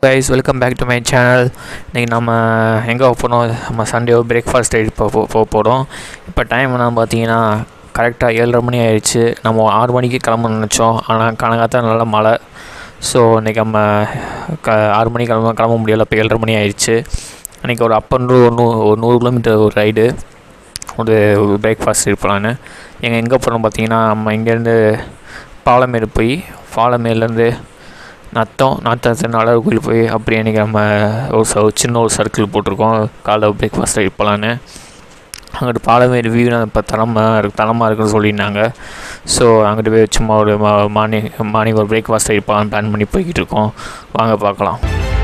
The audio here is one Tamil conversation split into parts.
guys welcome back to my channel இன்றைக்கி நம்ம எங்கே போனோம் நம்ம சண்டே பிரேக்ஃபாஸ்ட் இப்போ போக போகிறோம் இப்போ டைம் என்ன பார்த்தீங்கன்னா கரெக்டாக ஏழரை மணி ஆயிடுச்சு நம்ம ஆறு மணிக்கு கிளம்பணும்னு நினச்சோம் ஆனால் கணக்காத்தான் நல்ல மழை ஸோ இன்றைக்கி நம்ம க ஆறு மணிக்கு கிளம்ப கிளம்ப முடியலை இப்போ ஏழரை மணி ஆயிடுச்சு அன்றைக்கி ஒரு அப் அண்ட் ஒரு நூ ஒரு நூறு கிலோமீட்டர் ஒரு ரைடு ஒரு பிரேக்ஃபாஸ்ட் இருப்பலான்னு எங்கள் எங்கே போகிறோம் பார்த்தீங்கன்னா நம்ம இங்கேருந்து பாலமேடு போய் பாலமேடுலேருந்து நத்தம் நாத்தத்தின் அழகு கோயில் போய் அப்படியே இன்றைக்கி நம்ம ஒரு ச ஒரு சின்ன ஒரு சர்க்கிள் போட்டிருக்கோம் காலைல பிரேக்ஃபாஸ்ட் இருப்பலான்னு அங்கிட்டு பாலமேடு வியூ இப்போ தரமாக இருக்கு தரமாக இருக்குன்னு சொல்லியிருந்தாங்க ஸோ அங்கிட்டு போய் சும்மா ஒரு மார்னிங் மார்னிங் ஒரு பிரேக்ஃபாஸ்ட் இருப்பலான்னு பிளான் பண்ணி போய்கிட்டு இருக்கோம் வாங்க பார்க்கலாம்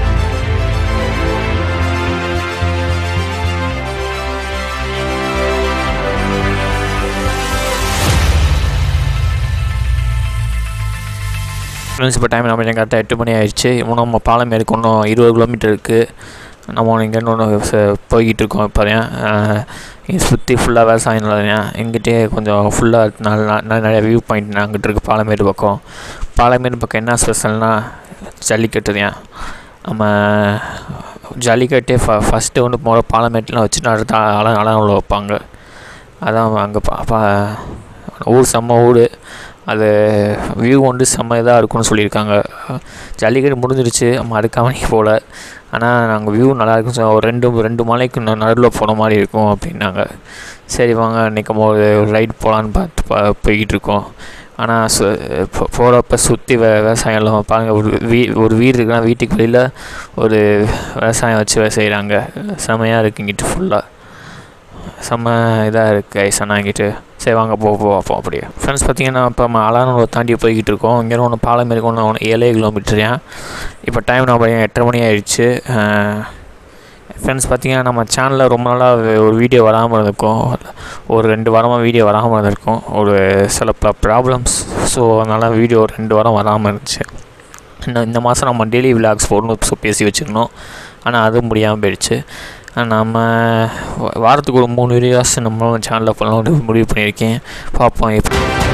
ஃப்ரெண்ட்ஸ் இப்போ டைம் நம்ம கரெக்டாக எட்டு மணி ஆயிடுச்சு இன்னும் நம்ம பாலம் மேற்கு இன்னும் இருபது கிலோமீட்டர் இருக்குது நம்ம இங்கேருந்து ஒன்று போய்கிட்டு இருக்கோம் இப்போ இங்கே சுற்றி ஃபுல்லாக விவசாயம் நிலையம் எங்கிட்டே கொஞ்சம் ஃபுல்லாக நல்ல நிறைய வியூ பாயிண்ட் அங்கிட்டு இருக்குது பாலமேடு பக்கம் பாலமேடு பக்கம் என்ன ஸ்பெஷல்னால் ஜல்லிக்கட்டு தான் நம்ம ஜல்லிக்கட்டே ஃப ஃபஸ்ட்டு வந்து போகிற பாலமேட்லாம் வச்சுட்டு அடுத்த அல அலங்குள்ள வைப்பாங்க அதான் அங்கே பா பா ஊர் செம்ம ஊர் அது வியூ வந்து செம்ம இதாக இருக்கும்னு சொல்லியிருக்காங்க ஜல்லிக்கட்டு முடிஞ்சிருச்சு நம்ம அதுக்காக போகல ஆனால் நாங்கள் வியூ நல்லா இருக்கும் ஒரு ரெண்டு ரெண்டு மலைக்கு நடுவில் போன மாதிரி இருக்கும் அப்படின்னாங்க சரி வாங்க இன்றைக்கி நம்ம ஒரு ரைட் போகலான்னு பார்த்து பா போய்கிட்டு இருக்கோம் ஆனால் சு போகிறப்ப சுற்றி வே விவசாயம் எல்லாம் பாருங்கள் ஒரு வீ ஒரு வீடு இருக்குன்னா வீட்டுக்கு வெளியில் ஒரு விவசாயம் வச்சு செய்கிறாங்க செம்மையாக இருக்குது இங்கிட்டு ஃபுல்லாக செம்ம இதாக இருக்குது ஐசனா இங்கிட்டு சரி வாங்க போ போ அப்போ அப்படியே ஃப்ரெண்ட்ஸ் பார்த்தீங்கன்னா இப்போ நம்ம அலானூரை தாண்டி போய்கிட்டு இருக்கோம் இங்கே ஒன்று பாலம் இருக்கு ஒன்று ஒன்று ஏழே கிலோமீட்டர் ஏன் இப்போ டைம் நம்ம எட்டரை மணி ஆயிடுச்சு ஃப்ரெண்ட்ஸ் பார்த்தீங்கன்னா நம்ம சேனலில் ரொம்ப நாளாக ஒரு வீடியோ வராமல் இருந்திருக்கோம் ஒரு ரெண்டு வாரமாக வீடியோ வராமல் இருந்திருக்கும் ஒரு சில ப ப்ராப்ளம்ஸ் ஸோ அதனால் வீடியோ ரெண்டு வாரம் வராமல் இருந்துச்சு இன்னும் இந்த மாதம் நம்ம டெய்லி விலாக்ஸ் போடணும் பேசி வச்சுருந்தோம் ஆனால் அதுவும் முடியாமல் போயிடுச்சு நம்ம வாரத்துக்கு ஒரு மூணு வீடியோஸ் நம்மளும் சேனலில் பண்ணலாம் முடிவு பண்ணியிருக்கேன் பார்ப்போம் எப்படி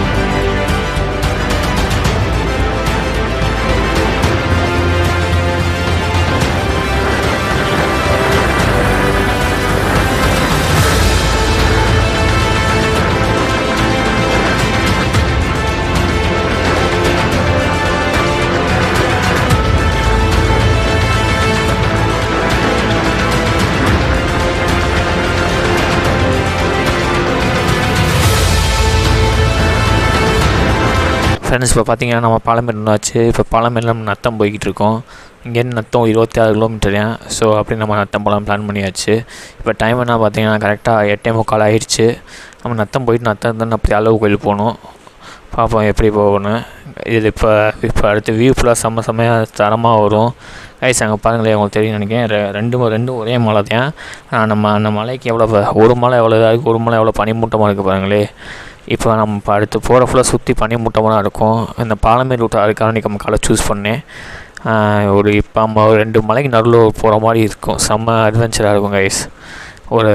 ஃப்ரெண்ட்ஸ் இப்போ பார்த்தீங்கன்னா நம்ம பாலமேடு இருந்தாச்சு இப்போ பாலமேடில் நம்ம நத்தம் போய்கிட்டு இருக்கோம் இங்கேருந்து நத்தம் இருபத்தி ஆறு கிலோமீட்டர் ஸோ அப்படி நம்ம நத்தம் போகலாம் பிளான் பண்ணியாச்சு இப்போ டைம் என்ன பார்த்தீங்கன்னா கரெக்டாக எட்டே முக்கால் ஆயிடுச்சு நம்ம நத்தம் போயிட்டு நத்தம் தான் அப்படி அளவு கோயில் போகணும் பார்ப்போம் எப்படி போகணும் இது இப்போ இப்போ அடுத்து வியூ ஃபுல்லாக செம்ம செம்மையாக தரமாக வரும் கைஸ் அங்கே பாருங்களேன் உங்களுக்கு தெரியும் நினைக்கிறேன் ரெண்டும் ரெண்டும் ஒரே மலை தான் நம்ம அந்த மலைக்கு எவ்வளோ ஒரு மலை எவ்வளோ இதாக இருக்குது ஒரு மலை எவ்வளோ பனிமூட்டமாக இருக்குது பாருங்களே இப்போ நம்ம இப்போ அடுத்து போகிற ஃபுல்லாக சுற்றி பனி மூட்டமாக இருக்கும் இந்த பாலமேடு ரூட் அதுக்காக நம்ம காலை சூஸ் பண்ணேன் ஒரு இப்போ நம்ம ரெண்டு மலைக்கு நடுவில் போகிற மாதிரி இருக்கும் செம்ம அட்வென்ச்சராக இருக்கும் கைஸ் ஒரு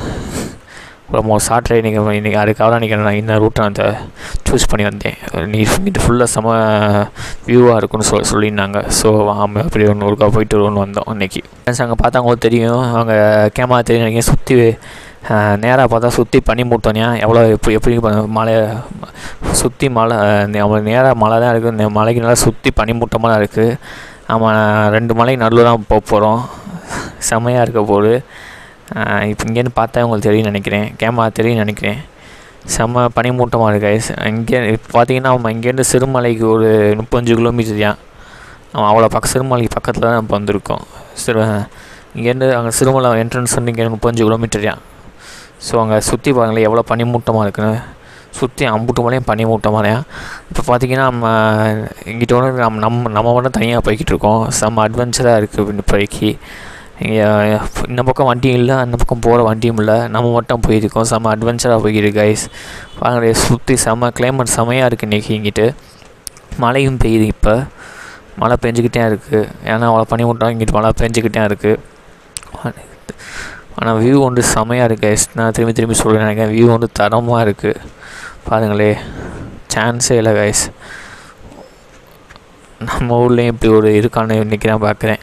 நம்ம ஒரு ஷார்ட் ரைட் நீங்கள் இன்றைக்கி அதுக்காக தான் இன்றைக்கி நான் இந்த ரூட்டை அந்த சூஸ் பண்ணி வந்தேன் நீ இது ஃபுல்லாக செம்ம வியூவாக இருக்கும்னு சொல் சொல்லியிருந்தாங்க ஸோ ஆமாம் அப்படி ஒன்று ஒருக்கா போயிட்டு ஒன்று வந்தோம் இன்றைக்கி ஃப்ரெண்ட்ஸ் அங்கே பார்த்தா அவங்களுக்கு தெரியும் அவங்க கேமரா தெரியும் நினைக்கிறேன் சுற்றி நேராக பார்த்தா சுற்றி பனி மூட்டோனியா எவ்வளோ எப்படி எப்படி மலை சுற்றி மலை அவங்களுக்கு நேராக மலை தான் இருக்குது இந்த மலைக்கு நல்லா சுற்றி பனி மூட்டமாக தான் இருக்குது ஆமாம் ரெண்டு மலைக்கு நடுவில் தான் போக போகிறோம் செம்மையாக இருக்க போகுது இப்போ இங்கேருந்து பார்த்தா உங்களுக்கு தெரியும் நினைக்கிறேன் கேமரா தெரியும் நினைக்கிறேன் செம்ம பனிமூட்டமாக இருக்கு ஐஸ் இங்கே இப்போ பார்த்தீங்கன்னா நம்ம இங்கேருந்து சிறுமலைக்கு ஒரு முப்பஞ்சு கிலோமீட்டர் தான் நம்ம அவ்வளோ பக்க சிறுமலைக்கு பக்கத்தில் தான் நம்ம வந்திருக்கோம் சிறு இங்கேருந்து அங்கே சிறுமலை என்ட்ரன்ஸ் வந்து இங்கே முப்பஞ்சு கிலோமீட்டர் தான் ஸோ அங்கே சுற்றி பாருங்களேன் எவ்வளோ பனிமூட்டமாக இருக்குன்னு சுற்றி அம்புட்டு மலையும் பனிமூட்டமாக இப்போ பார்த்தீங்கன்னா நம்ம இங்கிட்ட ஒன்று நம்ம நம்ம நம்ம மட்டும் தனியாக போய்கிட்டு இருக்கோம் செம்ம அட்வென்ச்சராக இருக்குது இப்போதைக்கு இங்கே இந்த பக்கம் வண்டியும் இல்லை அந்த பக்கம் போகிற வண்டியும் இல்லை நம்ம மட்டும் போயிருக்கோம் செம்ம அட்வென்ச்சராக போய்கிட்டு கைஸ் பாருங்களே சுற்றி செம்ம கிளைமேட் செம்மையாக இருக்குது இன்றைக்கி இங்கிட்டு மழையும் பெய்யுது இப்போ மழை பெஞ்சிக்கிட்டே இருக்குது ஏன்னா அவ்வளோ பனி மூட்டம் இங்கிட்டு மழை பெஞ்சிக்கிட்டே இருக்குது ஆனால் வியூ வந்து செமையாக இருக்குது கைஸ் நான் திரும்பி திரும்பி சொல்கிறேன் நினைக்கிறேன் வியூ வந்து தரமாக இருக்குது பாருங்களே சான்ஸே இல்லை கைஸ் நம்ம ஊர்லேயும் இப்படி ஒரு இருக்கான்னு இன்றைக்கி நான் பார்க்குறேன்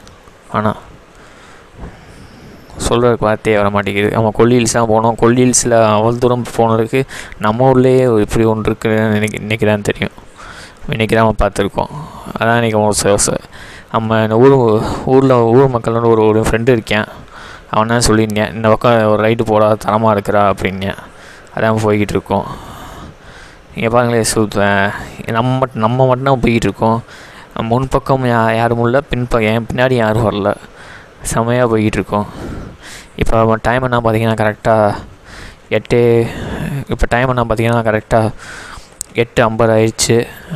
ஆனால் சொல்கிறதுக்கு வார்த்தையே வர மாட்டேங்குது நம்ம கொல்லி ஹில்ஸ் தான் போனோம் கொல்லி ஹில்ஸில் அவ்வளோ தூரம் போனதுக்கு நம்ம ஊர்லேயே இப்படி ஒன்று இருக்குன்னு நினைக்க இன்றைக்கி தான் தெரியும் இன்றைக்கி தான் நம்ம பார்த்துருக்கோம் அதான் இன்றைக்கி அவங்க நம்ம இந்த ஊர் ஊரில் ஊர் மக்களோட ஒரு ஒரு ஃப்ரெண்டு இருக்கேன் அவன் தான் சொல்லியிருந்தேன் இந்த பக்கம் ஒரு ரைட்டு போடா தரமாக இருக்கிறா அப்படின்னேன் அதான் போய்கிட்டு இருக்கோம் இங்கே பாருங்களேன் சுத்த நம்ம மட்டும் நம்ம மட்டும் போய்கிட்டு இருக்கோம் முன்பக்கம் யா யாரும் இல்லை பின்பக்கம் என் பின்னாடி யாரும் வரல செமையாக போய்கிட்டு இருக்கோம் இப்போ டைம் என்ன பார்த்தீங்கன்னா கரெக்டாக எட்டு இப்போ டைம் என்ன பார்த்தீங்கன்னா கரெக்டாக எட்டு ஐம்பது ஆயிடுச்சு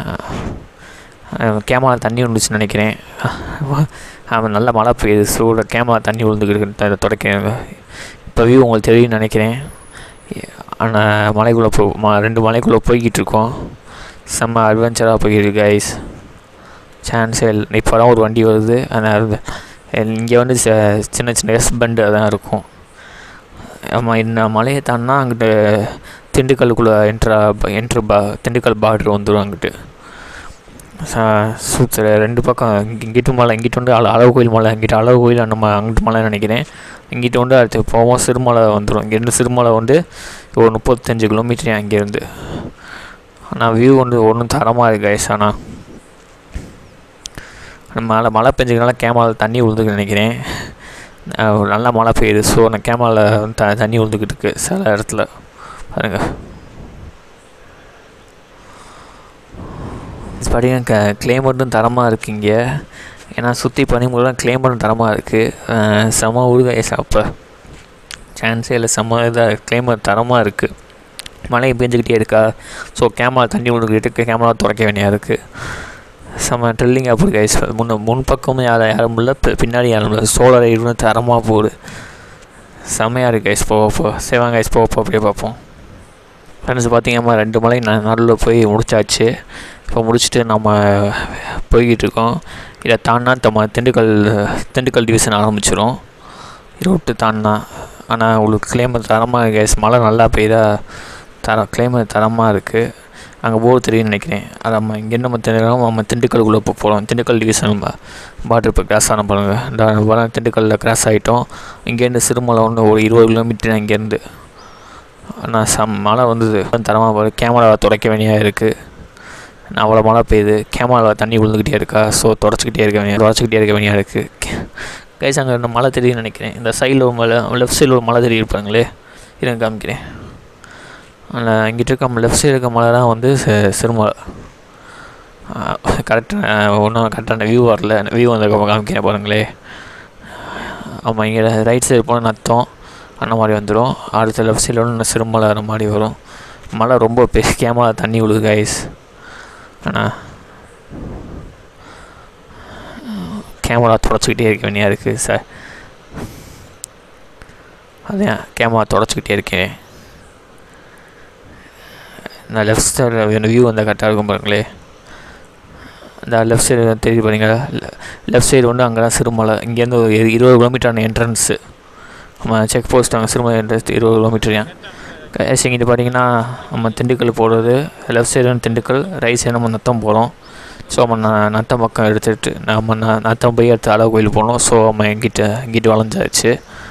கேமரா தண்ணி விழுந்துச்சுன்னு நினைக்கிறேன் அவன் நல்ல மழை பெய்யுது சூட கேமரா தண்ணி விழுந்துக்கிட்டு தொடக்க இப்போ வியூ உங்களுக்கு தெரியும்னு நினைக்கிறேன் ஆனால் மலைக்குள்ளே போ ம ரெண்டு மலைக்குள்ளே போய்கிட்டு இருக்கோம் செம்ம அட்வென்ச்சராக போய்கிட்டு கைஸ் சான்ஸே இல்லை இப்போ தான் ஒரு வண்டி வருது அந்த இங்கே வந்து சின்ன சின்ன எஸ் பண்டு அதான் இருக்கும் ஆமாம் இந்த மலையை தாண்டினா அங்கிட்டு திண்டுக்கல்லுக்குள்ளே என்ட்ரா என்ட்ரு பா திண்டுக்கல் பார்டர் வந்துடும் அங்கிட்டு சூத்தர் ரெண்டு பக்கம் இங்கிட்டு மலை இங்கிட்டு வந்து அள அளவு கோயில் மலை இங்கிட்டு அளவு கோயில் நம்ம அங்கிட்டு மலை நினைக்கிறேன் இங்கிட்டு வந்து அடுத்து போவோம் சிறுமலை வந்துடும் இங்கேருந்து சிறுமலை வந்து ஒரு முப்பத்தஞ்சு கிலோமீட்டர் அங்கேருந்து ஆனால் வியூ வந்து ஒன்றும் தரமாக இருக்குது கைஸ் ஆனால் மழை மழை பெஞ்சதுனால கேமராவில் தண்ணி விழுந்துக்கு நினைக்கிறேன் நல்லா மழை பெய்யுது ஸோ அந்த கேமராவில் த தண்ணி விழுந்துக்கிட்டு இருக்குது சில இடத்துல பாருங்கள் பார்த்தீங்கன்னா க கிளைமேட்டும் தரமாக இருக்குது இங்கே ஏன்னா சுற்றி பனிமூலம் கிளைமேட்டும் தரமாக இருக்குது செம உருகாய சாப்ப சான்ஸே இல்லை செம்ம இதாக கிளைமேட் தரமாக இருக்குது மழை பெஞ்சிக்கிட்டே இருக்கா ஸோ கேமரா தண்ணி விழுந்துக்கிட்டு கேமரா துடைக்க வேண்டியா இருக்குது செம்ம ட்ரில்லிங் அப்படி கைஸ் முன்ன முன்பக்கமும் யாரும் யாரும் இல்லை பின்னாடி யாரும் இல்லை சோலார் ரைடுன்னு தரமாக போகுது செம்மையாக இருக்குது கைஸ் போக போ சேவாங்க கைஸ் போக போ அப்படியே பார்ப்போம் ஃப்ரெண்ட்ஸ் பார்த்தீங்கன்னா ரெண்டு மலை ந நடுவில் போய் முடிச்சாச்சு இப்போ முடிச்சுட்டு நம்ம போய்கிட்டு இருக்கோம் இதை தாண்டினா நம்ம திண்டுக்கல் திண்டுக்கல் டிவிஷன் ஆரம்பிச்சிடும் ரோட்டு தாண்டினா ஆனால் உங்களுக்கு கிளைமேட் தரமாக கேஸ் மழை நல்லா பெய்தா தர கிளைமேட் தரமாக இருக்குது அங்கே போர் தெரியும்னு நினைக்கிறேன் அது நம்ம இங்கேருந்து நம்ம திண்டுக்கல் நம்ம திண்டுக்கலுக்குள்ளே இப்போ போகிறோம் திண்டுக்கல் டிவிஷன் பார்டர் இப்போ கிராஸ் ஆன பாருங்க இந்த வர திண்டுக்கல்லில் கிராஸ் ஆகிட்டோம் இங்கேருந்து சிறுமலை ஒன்று ஒரு இருபது கிலோமீட்டர் இங்கேருந்து ஆனால் சம் மழை வந்தது தரமாக போகுது கேமராவை துடைக்க வேண்டியாக இருக்குது அவ்வளோ மழை பெய்யுது கேமராவில் தண்ணி விழுந்துக்கிட்டே இருக்கா ஸோ தொடச்சிக்கிட்டே இருக்க வேண்டிய தொடச்சிக்கிட்டே இருக்க வேண்டியாக இருக்குது கைஸ் அங்கே இந்த மழை தெரியும்னு நினைக்கிறேன் இந்த சைடில் ஒரு மலை லெஃப்ட் சைடில் ஒரு மலை தெரியும் இருப்பாங்களே இருங்க காமிக்கிறேன் அதில் இங்கிட்ட இருக்க லெஃப்ட் சைடு இருக்க மலை தான் வந்து சிறுமலை கரெக்டாக ஒன்றும் கரெக்டான வியூ வரல வியூ வந்ததுக்கப்புறம் காமிக்கிறேன் பாருங்களே ஆமாம் இங்கே ரைட் சைடு போனால் நத்தம் அந்த மாதிரி வந்துடும் அடுத்த லெஃப்ட் சைடில் ஒன்று சிறுமலை அந்த மாதிரி வரும் மழை ரொம்ப பெரிய கேமரா தண்ணி விழுது கைஸ் ஆனால் கேமரா தொடச்சிக்கிட்டே இருக்க வேண்டியா இருக்குது சார் அதான் கேமரா தொடச்சிக்கிட்டே இருக்கேன் நான் லெஃப்ட் சைடில் வியூ வந்தால் கரெக்டாக இருக்கும் பாருங்களே இந்த லெஃப்ட் சைடு தெரியுது பாருங்களா லெஃப்ட் சைடு வந்து அங்கே தான் சிறுமலை இங்கேருந்து ஒரு இருபது கிலோமீட்டரான என்ட்ரன்ஸு நம்ம செக் போஸ்ட் அங்கே சிறுமலை என்ட்ரன்ஸ் இருபது கிலோமீட்டர் ஏன் கேஸ் இங்கிட்டு பார்த்தீங்கன்னா நம்ம திண்டுக்கல் போகிறது left side Dindigul right side நம்ம நத்தம் போகிறோம் ஸோ நம்ம ந நத்தம் பக்கம் எடுத்துகிட்டு நம்ம ந நத்தம் போய் அடுத்து அளவு கோயில் போனோம் ஸோ நம்ம எங்கிட்ட இங்கிட்டு வளைஞ்சாச்சு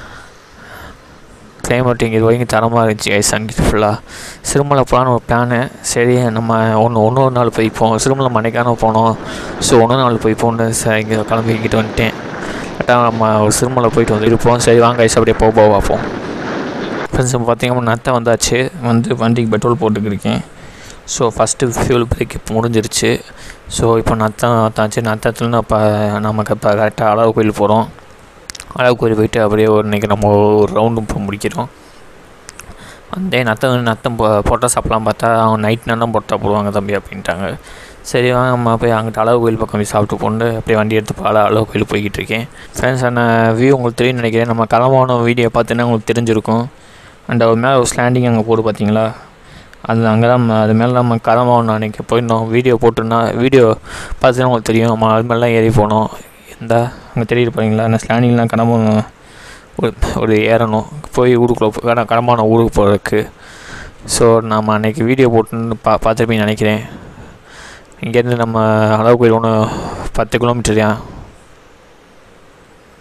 கிளைமேட் இங்கே இது வரைக்கும் தரமாக இருந்துச்சு ஐஸ் அங்கிட்டு ஃபுல்லாக சிறுமலை போகலான்னு ஒரு பிளானு சரி நம்ம ஒன்று ஒன்று ஒரு நாள் போய்ப்போம் சிறுமலை மணிக்கான போனோம் ஸோ ஒன்று நாள் போய்ப்போன்னு ச இங்கே கிளம்பி இங்கிட்டு வந்துட்டேன் கரெக்டாக நம்ம ஒரு சிறுமலை போயிட்டு வந்து இருப்போம் சரி வாங்க ஐஸ் அப்படியே போக போக பார்ப்போம் ஃப்ரெண்ட்ஸ் பார்த்தீங்கன்னா நத்தை வந்தாச்சு வந்து வண்டிக்கு பெட்ரோல் போட்டுக்கிருக்கேன் ஸோ ஃபஸ்ட்டு ஃபியூல் பிரேக் இப்போ முடிஞ்சிருச்சு ஸோ இப்போ நத்தம் தாச்சு நத்தத்துலேருந்து இப்போ நமக்கு இப்போ கரெக்டாக அளவு கோயில் போகிறோம் அளவு கோயில் போயிட்டு அப்படியே ஒரு இன்றைக்கி நம்ம ஒரு ரவுண்டு இப்போ முடிக்கிறோம் வந்தே நத்தம் நத்தம் போ பொட்டை சாப்பிட்லாம் பார்த்தா அவங்க நைட் நேரம் பொட்டா போடுவாங்க தம்பி அப்படின்ட்டாங்க சரி வாங்க நம்ம போய் அங்கிட்ட அளவு கோயில் பக்கம் போய் சாப்பிட்டு போண்டு அப்படியே வண்டி எடுத்து பால அளவு கோயில் போய்கிட்டு இருக்கேன் ஃப்ரெண்ட்ஸ் அந்த வியூ உங்களுக்கு தெரியும் நினைக்கிறேன் நம்ம களமான வீடியோ பார்த்தீங்கன்னா உங்களுக்கு தெரிஞ்சிருக்கும் அண்ட் அது மேலே ஒரு ஸ்லாண்டிங் அங்கே போடு பார்த்தீங்களா அது அங்கே தான் அது மேலே நம்ம களமாகணும் அன்றைக்கி போயிருந்தோம் வீடியோ போட்டுருந்தா வீடியோ பார்த்தீங்கன்னா உங்களுக்கு தெரியும் நம்ம அது மேலாம் ஏறி போனோம் இந்த அங்கே தெரியுது பாருங்களா அந்த ஸ்லாண்டிங்லாம் கடம்பம் ஒரு ஒரு ஏறணும் போய் ஊருக்குள்ளே கட கடமான ஊருக்கு போகிறதுக்கு ஸோ நம்ம அன்றைக்கி வீடியோ போட்டுன்னு பா பார்த்துருப்பீங்கன்னு நினைக்கிறேன் இங்கேருந்து நம்ம அளவு கோயில் ஒன்று பத்து கிலோமீட்டர் தான்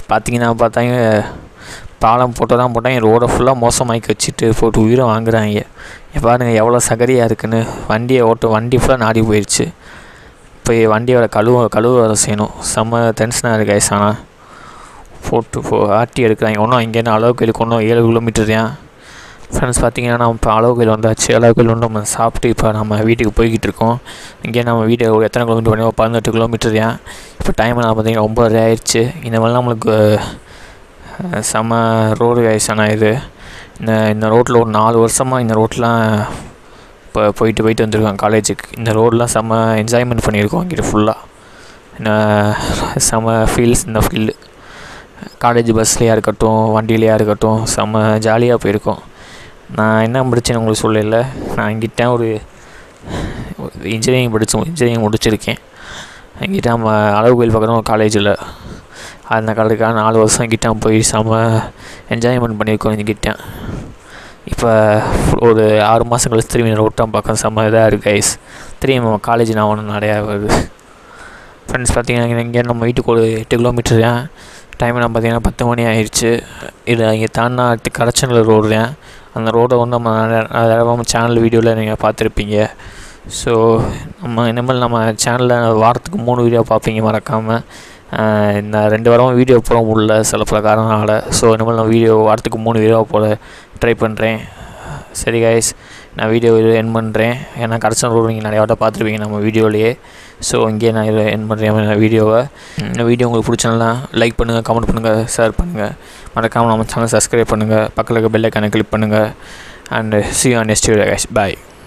பார்த்தீங்கன்னா பார்த்தாங்க பாலம் போட்டு தான் போட்டாங்க ரோடை ஃபுல்லாக மோசமாக்கி வச்சுட்டு போட்டு உயிரை வாங்குறாங்க இப்போ பாருங்கள் எவ்வளோ சகதியாக இருக்குன்னு வண்டியை ஓட்ட வண்டி ஃபுல்லாக நாடி போயிடுச்சு இப்போ வண்டியை வேறு கழுவ கழுவ வர செய்யணும் செம்ம டென்ஷனாக இருக்குது guys ஆனால் போட்டு போ ஆட்டி எடுக்கிறாங்க ஒன்றும் இங்கேருந்து அளவு கோயிலுக்கு ஒன்றும் ஏழு கிலோமீட்டர் தான் ஃப்ரெண்ட்ஸ் பார்த்தீங்கன்னா நம்ம இப்போ அளவு கோயில் வந்தாச்சு அளவு கோயில் வந்து நம்ம சாப்பிட்டு இப்போ நம்ம வீட்டுக்கு போய்கிட்டு இருக்கோம் இங்கே நம்ம வீடு ஒரு எத்தனை கிலோமீட்டர் பண்ணி பதினெட்டு கிலோமீட்டர் தான் இப்போ டைம் நான் பார்த்தீங்கன்னா ஒம்பது ஆயிடுச்சு இந்த மாதிரிலாம் நம்மளுக்கு அஹ், செம ரோடு வயசான இது இந்த இந்த ரோட்டில் ஒரு நாலு வருஷமாக இந்த ரோட்லாம் இப்போ போயிட்டு போயிட்டு வந்திருக்கோம் காலேஜுக்கு இந்த ரோடெலாம் செம்ம என்ஜாய்மெண்ட் பண்ணியிருக்கோம் இங்கிட்ட ஃபுல்லாக செம ஃபீல்ஸ் இந்த ஃபீல்டு காலேஜ் பஸ்லேயா இருக்கட்டும் வண்டியிலையா இருக்கட்டும் செம்ம ஜாலியாக போயிருக்கோம் நான் என்ன முடிச்சேன்னு உங்களுக்கு சொல்லல நான் இங்கிட்ட ஒரு இன்ஜினியரிங் படித்தோம் இன்ஜினியரிங் முடிச்சிருக்கேன் எங்கிட்ட நம்ம அளவு கோயில் பக்கத்தில் ஒரு காலேஜில் அந்த காலேஜுக்காக நாலு வருஷம் கிட்ட போய் செம்ம என்ஜாய்மெண்ட் பண்ணியிருக்கோம் எங்கிட்ட இப்போ ஒரு ஆறு மாதம் கழிச்சு திரும்பி ரோட்டம் பார்க்க செம்ம இதாக இருக்குது ஐஸ் திரும்பி நம்ம காலேஜ் நான் ஒன்று நிறையா வருது ஃப்ரெண்ட்ஸ் பார்த்தீங்கன்னா இங்கே நம்ம வீட்டுக்கு ஒரு எட்டு கிலோமீட்டர் தான் டைம் நான் பார்த்தீங்கன்னா பத்து மணி ஆயிடுச்சு இது இங்கே தாண்டினா அடுத்து கரச்சனில் ரோடு தான் அந்த ரோடை வந்து நம்ம நிறைய நம்ம சேனல் வீடியோவில் நீங்கள் பார்த்துருப்பீங்க ஸோ நம்ம இனிமேல் நம்ம சேனலில் வாரத்துக்கு மூணு வீடியோ பார்ப்பீங்க மறக்காமல் இந்த ரெண்டு வாரமாக வீடியோ போட முடியல சில பல காரணங்களால் ஸோ இனிமேல் நான் வீடியோ வாரத்துக்கு மூணு வீடியோ போட ட்ரை பண்ணுறேன் சரி கைஸ் நான் வீடியோ இது என் பண்ணுறேன் ஏன்னா கடைசி ரோடு நீங்கள் நிறையா வாட்ட பார்த்துருப்பீங்க நம்ம வீடியோலேயே ஸோ இங்கேயே நான் இதை என் பண்ணுறேன் வீடியோவை இந்த வீடியோ உங்களுக்கு பிடிச்சனா லைக் பண்ணுங்கள் கமெண்ட் பண்ணுங்கள் ஷேர் பண்ணுங்கள் மறக்காமல் நம்ம சேனல் சப்ஸ்கிரைப் பண்ணுங்கள் பக்கத்தில் இருக்க பெல் ஐக்கானை கிளிக் பண்ணுங்கள் and see on next video guys bye